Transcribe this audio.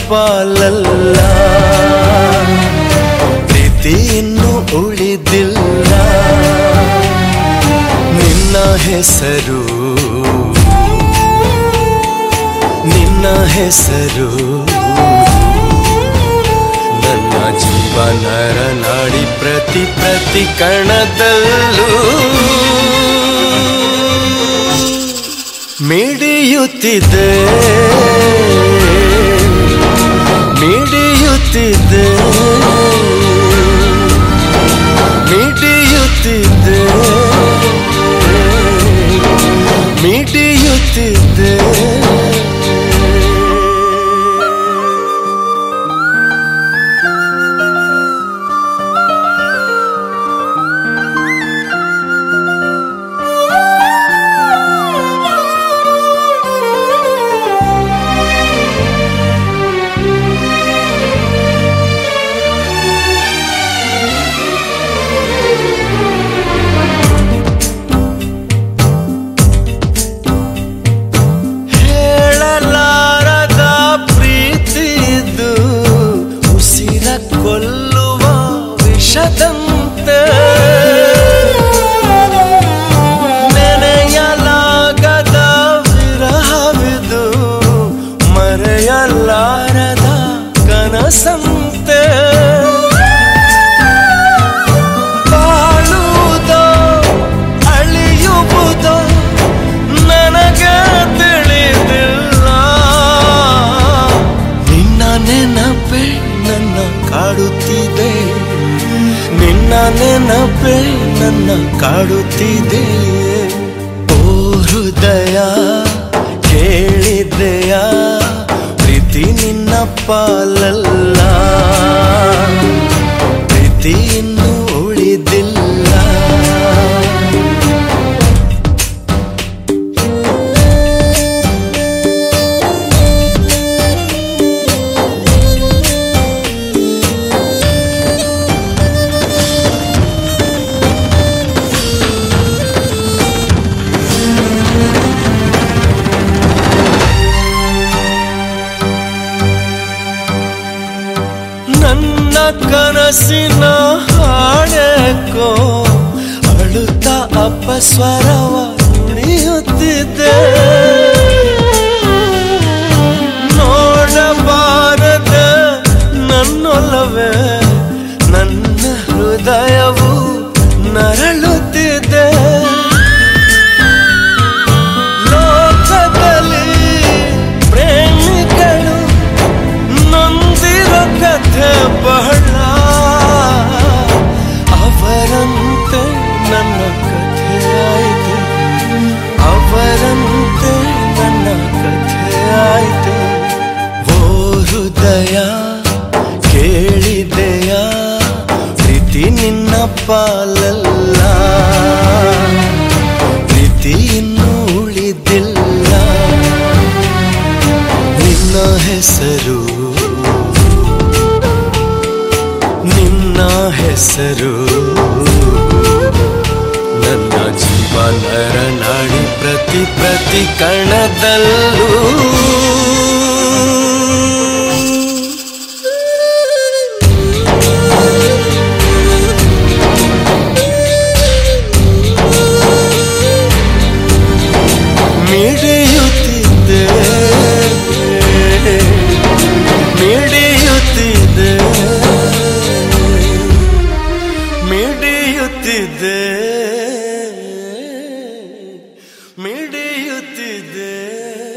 ಪಾಲಲ್ಲ ಪ್ರೀತಿ ಇನ್ನು ಉಳಿದಿಲ್ಲ ನಿನ್ನ ಹೆಸರು ನಿನ್ನ ಹೆಸರು ನನ್ನ ಜೀವನರ ನಾಡಿ ಪ್ರತಿ ಪ್ರತಿ ಕಣದಲ್ಲೂ ಮಿಡಿಯುತ್ತಿದೆ ಮಿಡಿಯುತ್ತಿದೆ ಮಿಡಿಯುತ್ತಿದೆ ಮಿಡಿಯುತ್ತಿದೆ ಹೇಳಲಾರದ ಪ್ರೀತಿದು ಉಸಿರ ಕೊಲ್ಲುವ ವಿಷದಂತೆ ನೆನೆಯಲಾಗದ ವಿರಹವಿದು ಮರೆಯಲಾರದ ಕನಸಂತೆ ಬಾಳುವುದೋ ಅಳಿಯುವುದೋ ನನಗೆ ತಿಳಿದಿಲ್ಲ ನಿನ್ನ ನೆನಪೆ ನನ್ನ ಕಾಡುತ್ತಿದೆ ನಿನ್ನ ನೆನಪೆ ನನ್ನ ಕಾಡುತ್ತಿದೆ ಓ ಹೃದಯ ಕೇಳಿದೆಯ ಪ್ರೀತಿ ನಿನ್ನ ಪಾಲಲ್ಲ ಪ್ರೀತಿ ಇನ್ನು ಉಳಿದಿಲ್ಲ ನನ್ನ ಕನಸಿನ ಹಾಡೇಕೋ ಅಳುತ್ತ ಅಪಸ್ವರವ ನುಡಿಯುತ್ತಿದೆ ನೋಡಬಾರದ ನನ್ನೊಲವೇ ನನ್ನ ಹೃದಯವು ನರಳುತ್ತಿದೆ ಲೋಕದಲ್ಲಿ ಪ್ರೇಮಿಗಳು ನೊಂದಿರೋ ಕಥೆ ಬಹಳ ಅವರಂತೆ ನನ್ನ ಕಥೆ ಆಯ್ತು ಅವರಂತೆ ನನ್ನ ಕಥೆ ಆಯ್ತು ಓ ಹೃದಯ ಕೇಳಿದೆಯ ಪ್ರೀತಿ ನಿನ್ನ ಪಾಲಲ್ಲ ಪ್ರೀತಿ ಇನ್ನೂ ಉಳಿದಿಲ್ಲ ನಿನ್ನ ಹೆಸರು ನಿನ್ನ ಹೆಸರು ನನ್ನ ಜೀವನರ ನಾಡಿ ಪ್ರತಿ ಪ್ರತಿ ಕಣದಲ್ಲೂ ಮಿಡಿಯುತ್ತಿದ್ದೆ ಮಿಡಿಯುತ್ತಿದ್ದೆ ಮಿಡಿಯುತ್ತಿದ್ದೆ ಮಿಡಿಯುತ್ತಿದ್ದೆ